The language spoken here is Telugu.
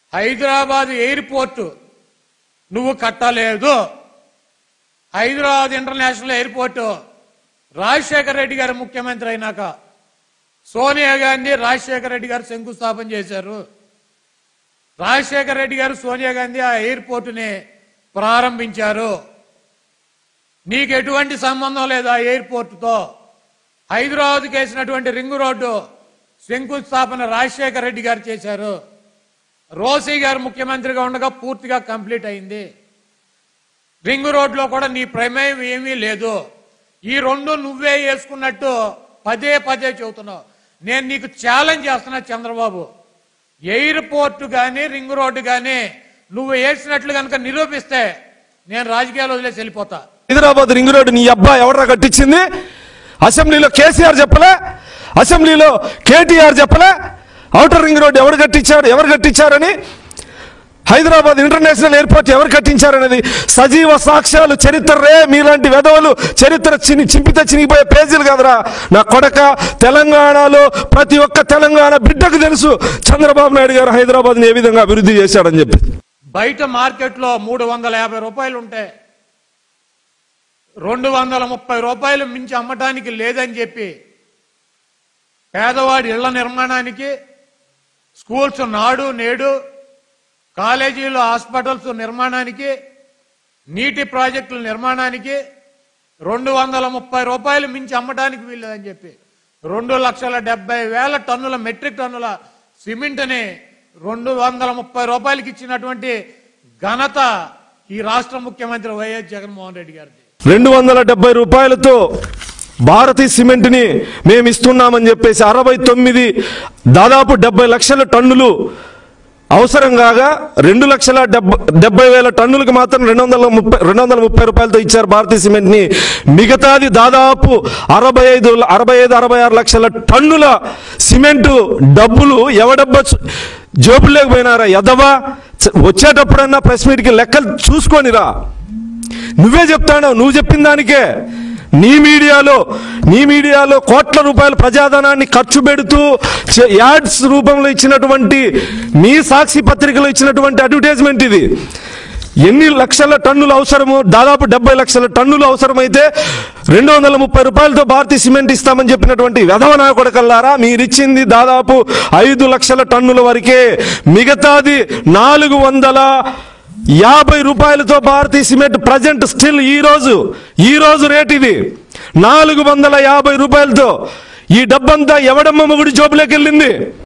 హైదరాబాద్ ఎయిర్పోర్ట్ నువ్వు కట్టలేదు హైదరాబాద్ ఇంటర్నేషనల్ ఎయిర్పోర్ట్ రాజశేఖర రెడ్డి గారు ముఖ్యమంత్రి అయినాక సోనియా గాంధీ రాజశేఖర రెడ్డి గారు శంకుస్థాపన చేశారు రాజశేఖర రెడ్డి గారు సోనియా గాంధీ ఆ ఎయిర్పోర్టుని ప్రారంభించారు నీకు ఎటువంటి సంబంధం లేదు ఆ ఎయిర్పోర్టుతో హైదరాబాద్కి వేసినటువంటి రింగ్ రోడ్డు శంకుస్థాపన రాజశేఖర రెడ్డి గారు చేశారు రోసీ గారు ముఖ్యమంత్రిగా ఉండగా పూర్తిగా కంప్లీట్ అయింది రింగ్ రోడ్లో కూడా నీ ప్రమేయం ఏమీ లేదు ఈ రెండు నువ్వే వేసుకున్నట్టు పదే పదే చెబుతున్నావు నేను నీకు ఛాలెంజ్ చేస్తున్నా చంద్రబాబు ఎయిర్పోర్ట్ కానీ రింగ్ రోడ్డు కానీ నువ్వు వేసినట్లు కనుక నిరూపిస్తే నేను రాజకీయాలు వదిలేసి వెళ్ళిపోతా హైదరాబాద్ రింగ్ రోడ్డు నీ అబ్బా ఎవరా కట్టించింది అసెంబ్లీలో కేసీఆర్ చెప్పలే అసెంబ్లీలో కేటీఆర్ చెప్పలే ఔటర్ రింగ్ రోడ్డు ఎవరు కట్టించారు ఎవరు కట్టించారని హైదరాబాద్ ఇంటర్నేషనల్ ఎయిర్పోర్ట్ ఎవరు కట్టించారనేది సజీవ సాక్ష్యాలు చరిత్రరే మీలాంటి వెధవలు చరిత్ర చిని చింపితే చినిగిపోయే పేజీలు కదరా నా కొడక తెలంగాణలో ప్రతి ఒక్క తెలంగాణ బిడ్డకు తెలుసు చంద్రబాబు నాయుడు గారు హైదరాబాద్ని ఏ విధంగా అభివృద్ధి చేశాడని చెప్పి బయట మార్కెట్లో మూడు వందల యాభై రూపాయలు ఉంటే రెండు వందల ముప్పై రూపాయలు మించి అమ్మటానికి లేదని చెప్పి పేదవాడి ఇళ్ల నిర్మాణానికి స్కూల్స్ నాడు నేడు కాలేజీలు హాస్పిటల్స్ నిర్మాణానికి నీటి ప్రాజెక్టుల నిర్మాణానికి రెండు వందల ముప్పై రూపాయలు మించి అమ్మటానికి వీల్లేదని చెప్పి రెండు లక్షల డెబ్బై వేల టన్నుల మెట్రిక్ టన్నుల సిమెంట్ని రెండు వందల ముప్పై రూపాయలకి ఇచ్చినటువంటి ఘనత ఈ రాష్ట్ర ముఖ్యమంత్రి వైఎస్ జగన్మోహన్ రెడ్డి గారిది రెండు వందల డెబ్బై రూపాయలతో భారతీ సిమెంట్ని మేము ఇస్తున్నామని చెప్పేసి అరవై తొమ్మిది దాదాపు డెబ్బై లక్షల టన్నులు అవసరం కాగా రెండు లక్షల డెబ్బై డెబ్బై వేల టన్నులకు మాత్రం రెండు వందల ముప్పై రెండు వందల ముప్పై రూపాయలతో ఇచ్చారు భారతీ సిమెంట్ని మిగతాది దాదాపు అరవై ఐదు అరవై ఐదు అరవై ఆరు లక్షల టన్నుల సిమెంటు డబ్బులు ఎవడబ్బా చు- జోబుల్లోకి పోయినారా ఎదవా చ- వచ్చేటప్పుడన్నా ప్రెస్ మీట్కి లెక్కలు చూసుకొనిరా నువ్వే చెప్తాను నువ్వు చెప్పిన దానికే నీ మీడియాలో నీ మీడియాలో కోట్ల రూపాయల ప్రజాధనాన్ని ఖర్చు పెడుతూ చే- యాడ్స్ రూపంలో ఇచ్చినటువంటి నీ సాక్షి పత్రికలో ఇచ్చినటువంటి అడ్వర్టైజ్మెంట్ ఇది ఎన్ని లక్షల టన్నులు అవసరము దాదాపు డెబ్బై లక్షల టన్నులు అవసరమైతే రెండు వందల ముప్పై రూపాయలతో భారతీయ సిమెంట్ ఇస్తామని చెప్పినటువంటి వెధవనా కొడకల్లారా మీరిచ్చింది దాదాపు ఐదు లక్షల టన్నుల వరకే మిగతాది నాలుగు వందల యాభై రూపాయలతో భారతీయ సిమెంట్ ప్రజెంట్ స్టిల్ ఈ రోజు ఈ రోజు రేట్ ఇది నాలుగు వందల యాభై రూపాయలతో ఈ డబ్బంతా ఎవడమ్మ మొగుడి జోబులోకి వెళ్ళింది